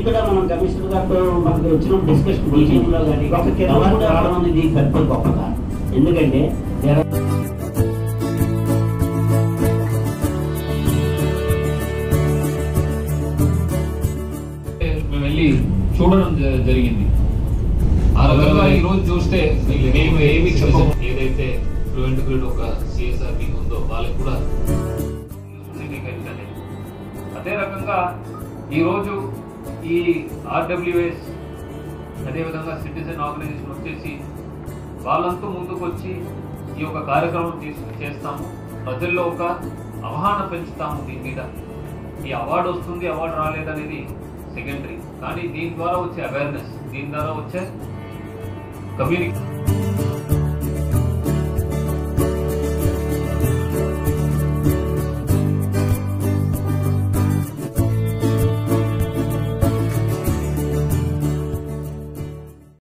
కూడా మనం కమిషనర్ గారితో మనకి వచ్చిన డిస్కషన్ మీటింగ్ లో కానీ ఒక కిరణం కూడా రావడం అనేది పెద్ద గొప్పగా ఎందుకంటే there are- మేము వెళ్ళి చూడడం జ- జరిగింది ఆ రకంగా ఈ రోజు చూస్తే మేము ఏమి చెప్పం ఏదైతే ఫ్లూయెంట్ గ్రిడ్ ఒక సిఎస్ఆర్ మీకు ఉందో వాళ్ళకి కూడా సిటీకరించండి అదే రకంగా ఈ రోజు ఈ ఆర్డబ్ల్యూఎస్ అదేవిధంగా సిటిజన్ ఆర్గనైజేషన్ వచ్చేసి వాళ్ళంతా ముందుకు వచ్చి ఈ యొక్క కార్యక్రమం తీసు చేస్తాము ప్రజల్లో ఒక అవగాహన పెంచుతాము దీని మీద ఈ అవార్డు వస్తుంది అవార్డు రాలేదనేది సెకండరీ కానీ దీని ద్వారా వచ్చే అవేర్నెస్ దీని ద్వారా వచ్చే కమ్యూనికేషన్